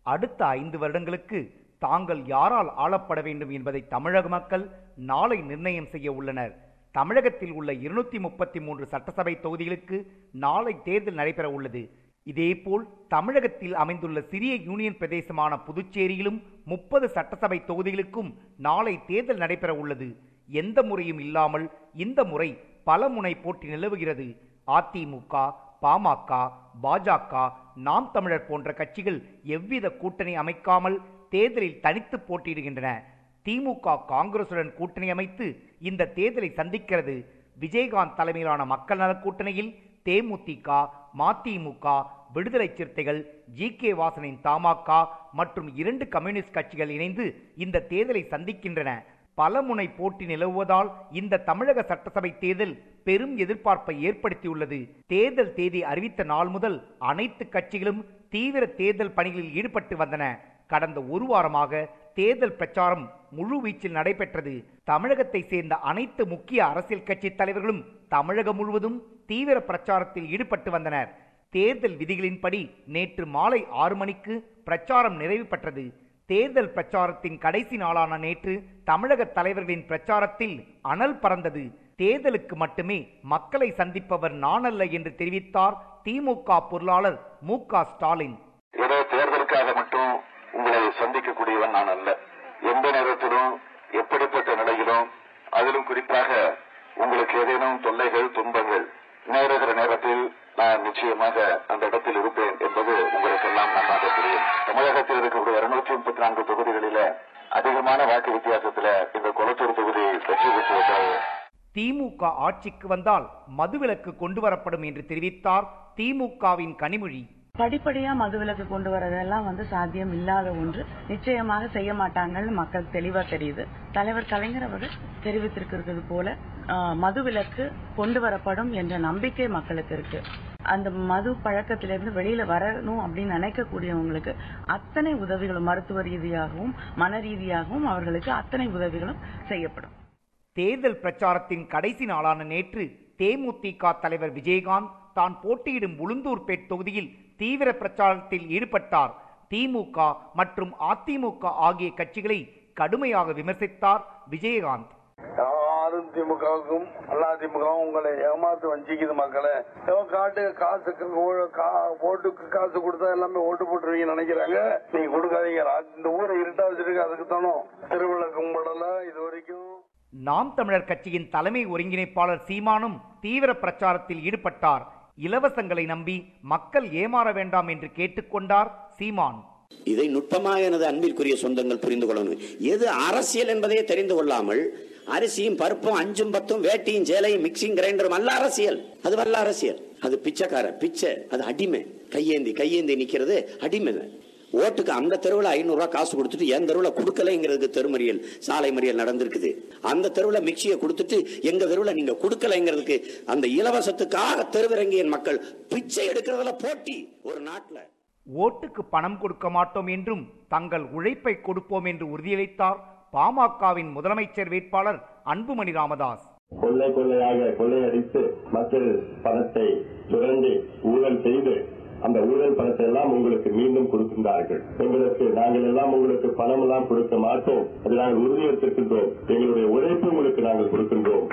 அடுத்த ஐந்து வருடங்களுக்கு தாங்கள் யாரால் ஆளப்பட வேண்டும் என்பதை தமிழக மக்கள் நாளை நிர்ணயம் செய்ய உள்ளனர் தமிழகத்தில் உள்ள இருநூத்தி முப்பத்தி மூன்று சட்டசபை தொகுதிகளுக்கு நாளை தேர்தல் நடைபெற உள்ளது இதேபோல் தமிழகத்தில் அமைந்துள்ள சிறிய யூனியன் பிரதேசமான புதுச்சேரியிலும் முப்பது சட்டசபை தொகுதிகளுக்கும் நாளை தேர்தல் நடைபெற உள்ளது எந்த முறையும் இல்லாமல் இந்த முறை பல முனை போட்டி நிலவுகிறது அதிமுக பாமக பாஜக நாம் தமிழர் போன்ற கட்சிகள் எவ்வித கூட்டணி அமைக்காமல் தேர்தலில் தனித்து போட்டியிடுகின்றன திமுக காங்கிரசுடன் கூட்டணி அமைத்து இந்த தேர்தலை சந்திக்கிறது விஜயகாந்த் தலைமையிலான மக்கள் நலக் கூட்டணியில் தேமுதிக மதிமுக விடுதலை சிறுத்தைகள் ஜி கே வாசனின் தமாக மற்றும் இரண்டு கம்யூனிஸ்ட் கட்சிகள் இணைந்து இந்த தேர்தலை சந்திக்கின்றன பல முனை போட்டி நிலவுவதால் இந்த தமிழக சட்டசபை தேர்தல் பெரும் எதிர்பார்ப்பை ஏற்படுத்தியுள்ளது தேர்தல் தேதி அறிவித்த நாள் முதல் அனைத்து கட்சிகளும் தீவிர தேர்தல் பணிகளில் ஈடுபட்டு வந்தன கடந்த ஒரு வாரமாக தேர்தல் பிரச்சாரம் முழு வீச்சில் நடைபெற்றது தமிழகத்தை சேர்ந்த அனைத்து முக்கிய அரசியல் கட்சி தலைவர்களும் தமிழகம் முழுவதும் தீவிர பிரச்சாரத்தில் ஈடுபட்டு வந்தனர் தேர்தல் விதிகளின்படி நேற்று மாலை ஆறு மணிக்கு பிரச்சாரம் நிறைவு பெற்றது தேர்தல் பிரச்சாரத்தின் கடைசி நாளான நேற்று தமிழக தலைவர்களின் பிரச்சாரத்தில் அனல் பறந்தது தேர்தலுக்கு மட்டுமே மக்களை சந்திப்பவர் நான் அல்ல என்று தெரிவித்தார் திமுக பொருளாளர் மு க ஸ்டாலின் ஏதோ தேர்தலுக்காக மட்டும் உங்களை சந்திக்கக்கூடியவன் நான் அல்ல எந்த நேரத்திலும் எப்படிப்பட்ட நிலையிலும் அதிலும் குறிப்பாக உங்களுக்கு ஏதேனும் தொல்லைகள் துன்பங்கள் நேருகிற நேரத்தில் நான் நிச்சயமாக அந்த இடத்தில் இருப்பேன் என்பது உங்களுக்கு எல்லாம் நன்றாக தெரியும் தமிழகத்தில் இருக்கக்கூடிய இருநூற்றி முப்பத்தி நான்கு தொகுதிகளில அதிகமான வாக்கு வித்தியாசத்துல இந்த கொளத்தூர் தொகுதி வெற்றி பெற்றுவிட்டது திமுக ஆட்சிக்கு வந்தால் மதுவிலக்கு கொண்டு வரப்படும் என்று தெரிவித்தார் திமுகவின் கனிமொழி படிப்படியா மதுவிலக்கு கொண்டு வரதெல்லாம் வந்து சாத்தியம் இல்லாத ஒன்று நிச்சயமாக செய்ய மாட்டாங்கன்னு மக்கள் தெளிவா தெரியுது தலைவர் கலைஞர் அவர்கள் தெரிவித்திருக்கிறது போல ஆஹ், மதுவிலக்கு கொண்டு வரப்படும் என்ற நம்பிக்கை மக்களுக்கு இருக்கு அந்த மது பழக்கத்திலிருந்து வெளியில வரணும் அப்படின்னு நினைக்கக்கூடியவங்களுக்கு அத்தனை உதவிகளும் மருத்துவ ரீதியாகவும் மன ரீதியாகவும் அவர்களுக்கு அத்தனை உதவிகளும் செய்யப்படும் தேர்தல் பிரச்சாரத்தின் கடைசி நாளான நேற்று தேமுதிக தலைவர் விஜயகாந்த் தான் போட்டியிடும் உளுந்தூர்பேட் தொகுதியில் தீவிர பிரச்சாரத்தில் ஈடுபட்டார் திமுக மற்றும் அதிமுக ஆகிய கட்சிகளை கடுமையாக விமர்சித்தார் விஜயகாந்த் யாரும் திமுகவுக்கும் அல்லா திமுகவும் உங்களை ஏமாத்து வஞ்சிக்குது மக்களை ஏதோ காட்டு காசுக்கு ஊழ- கா- ஓட்டுக்கு காசு கொடுத்தா எல்லாமே ஓட்டு போட்டுருவீங்கன்னு நினைக்கிறாங்க நீங்க கொடுக்காதீங்க ரா- இந்த ஊரை இருட்டா வச்சிருக்க அதுக்கு தானோ திருவிழா கும்படல இது வரைக்கும் நாம் தமிழர் கட்சியின் தலைமை ஒருங்கிணைப்பாளர் சீமானும் தீவிர பிரச்சாரத்தில் ஈடுபட்டார் இலவசங்களை நம்பி மக்கள் ஏமாற வேண்டாம் என்று கேட்டுக்கொண்டார் சீமான் இதை நுட்பமாக எனது அன்பிற்குரிய சொந்தங்கள் புரிந்து கொள்ளணும் எது அரசியல் என்பதையே தெரிந்து கொள்ளாமல் அரிசியும் பருப்பும் அஞ்சும் பத்தும் வேட்டியும் சேலையும் மிக்சிங் கிரைண்டரும் அல்ல அரசியல் அது வல்ல அரசியல் அது பிச்சைக்கார பிச்சை அது அடிமை கையேந்தி கையேந்தி நிக்கிறது அடிமை ஓட்டுக்கு அந்த தெருவில் ஐநூறு ரூபாய் காசு கொடுத்துட்டு என் தெருவில் கொடுக்கலைங்கிறதுக்கு தெருமறியல் சாலை மறியல் நடந்திருக்குது அந்த தெருவில் மிக்சியை கொடுத்துட்டு எங்க தெருவில் நீங்க கொடுக்கலைங்கிறதுக்கு அந்த இலவசத்துக்காக தெருவிறங்கிய மக்கள் பிச்சை எடுக்கிறதுல போட்டி ஒரு நாட்டுல ஓட்டுக்கு பணம் கொடுக்க மாட்டோம் என்றும் தங்கள் உழைப்பை கொடுப்போம் என்று உறுதியளித்தார் பாமகவின் முதலமைச்சர் வேட்பாளர் அன்புமணி ராமதாஸ் கொள்ளை கொள்ளையாக கொள்ளையடித்து மக்கள் பணத்தை சுரண்டி ஊழல் செய்து அந்த ஊழல் பணத்தை எல்லாம் உங்களுக்கு மீண்டும் கொடுக்கின்றார்கள் உங்களுக்கு நாங்கள் எல்லாம் உங்களுக்கு பணம் எல்லாம் கொடுக்க மாட்டோம் அதை நாங்கள் உறுதியெடுத்திருக்கின்றோம் எங்களுடைய உழைப்பு உங்களுக்கு நாங்கள் கொடுக்கின்றோம்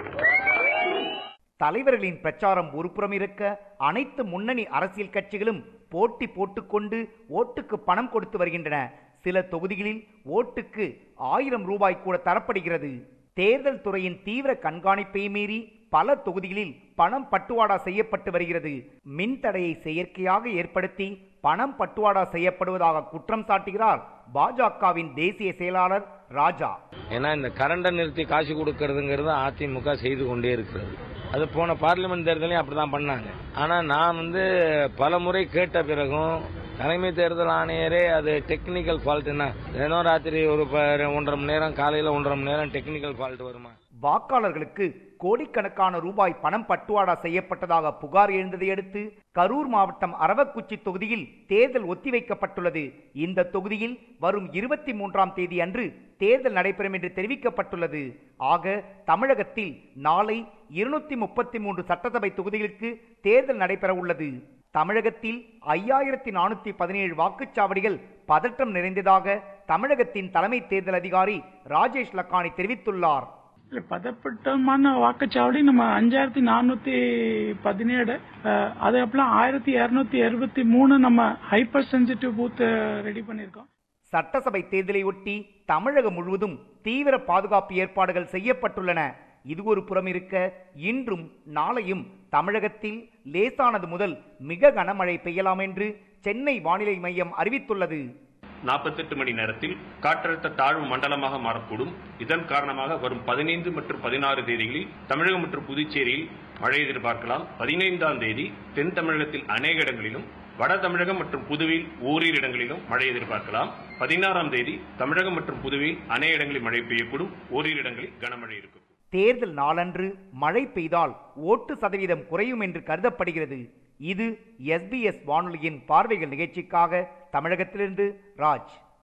தலைவர்களின் பிரச்சாரம் ஒருபுறம் இருக்க அனைத்து முன்னணி அரசியல் கட்சிகளும் போட்டி போட்டுக்கொண்டு ஓட்டுக்கு பணம் கொடுத்து வருகின்றன சில தொகுதிகளில் ஓட்டுக்கு ஆயிரம் ரூபாய் கூட தரப்படுகிறது தேர்தல் துறையின் தீவிர கண்காணிப்பை மீறி பல தொகுதிகளில் பணம் பட்டுவாடா செய்யப்பட்டு வருகிறது மின் தடையை செயற்கையாக ஏற்படுத்தி பணம் பட்டுவாடா செய்யப்படுவதாக குற்றம் சாட்டுகிறார் பாஜகவின் தேசிய செயலாளர் ராஜா ஏன்னா இந்த கரண்டை நிறுத்தி காசு கொடுக்கறதுங்கிறது அதிமுக செய்து கொண்டே இருக்கிறது அது போன பார்லிமெண்ட் தேர்தலையும் அப்படிதான் பண்ணாங்க ஆனா நான் வந்து பல முறை கேட்ட பிறகும் தலைமை தேர்தல் ஆணையரே அது டெக்னிக்கல் ஃபால்ட்னா தினம் ராத்திரி ஒரு ப- ஒன்றரை மணி நேரம் காலையில ஒன்றரை மணி நேரம் டெக்னிக்கல் ஃபால்ட் வருமா வாக்காளர்களுக்கு கோடிக்கணக்கான ரூபாய் பணம் பட்டுவாடா செய்யப்பட்டதாக புகார் எழுந்ததை அடுத்து கரூர் மாவட்டம் அரவக்குச்சி தொகுதியில் தேர்தல் ஒத்திவைக்கப்பட்டுள்ளது இந்த தொகுதியில் வரும் இருபத்தி மூன்றாம் தேதி அன்று தேர்தல் நடைபெறும் என்று தெரிவிக்கப்பட்டுள்ளது ஆக தமிழகத்தில் நாளை இருநூத்தி முப்பத்தி மூன்று சட்டசபை தொகுதிகளுக்கு தேர்தல் நடைபெற உள்ளது தமிழகத்தில் ஐயாயிரத்தி நானூத்தி பதினேழு வாக்குச்சாவடிகள் பதற்றம் நிறைந்ததாக தமிழகத்தின் தலைமை தேர்தல் அதிகாரி ராஜேஷ் லக்கானி தெரிவித்துள்ளார் இல்ல பதப்பட்டமான வாக்குச்சாவடி நம்ம அஞ்சாயிரத்தி நானூத்தி பதினேழு அஹ், அது அப்பலாம் ஆயிரத்தி இருநூத்தி அறுபத்தி மூணு நம்ம ஹைப்பர் சென்சிட்டிவ் பூத் ரெடி பண்ணிருக்கோம் சட்டசபை தேர்தலையொட்டி தமிழகம் முழுவதும் தீவிர பாதுகாப்பு ஏற்பாடுகள் செய்யப்பட்டுள்ளன இது ஒரு புறம் இருக்க இன்றும் நாளையும் தமிழகத்தில் லேசானது முதல் மிக கனமழை பெய்யலாம் என்று சென்னை வானிலை மையம் அறிவித்துள்ளது நாற்பத்தெட்டு மணி நேரத்தில் காற்றழுத்த தாழ்வு மண்டலமாக மாறக்கூடும் இதன் காரணமாக வரும் பதினைந்து மற்றும் பதினாறு தேதிகளில் தமிழகம் மற்றும் புதுச்சேரியில் மழை எதிர்பார்க்கலாம் பதினைந்தாம் தேதி தென் தமிழகத்தில் அநேக இடங்களிலும் வட தமிழகம் மற்றும் புதுவையில் ஓரிரு இடங்களிலும் மழை எதிர்பார்க்கலாம் பதினாறாம் தேதி தமிழகம் மற்றும் புதுவையில் அநேக இடங்களில் மழை பெய்யக்கூடும் ஓரிரு இடங்களில் கனமழை இருக்கும் தேர்தல் நாளன்று மழை பெய்தால் ஓட்டு சதவீதம் குறையும் என்று கருதப்படுகிறது இது எஸ்பிஎஸ் வானொலியின் பார்வைகள் நிகழ்ச்சிக்காக தமிழகத்திலிருந்து ராஜ்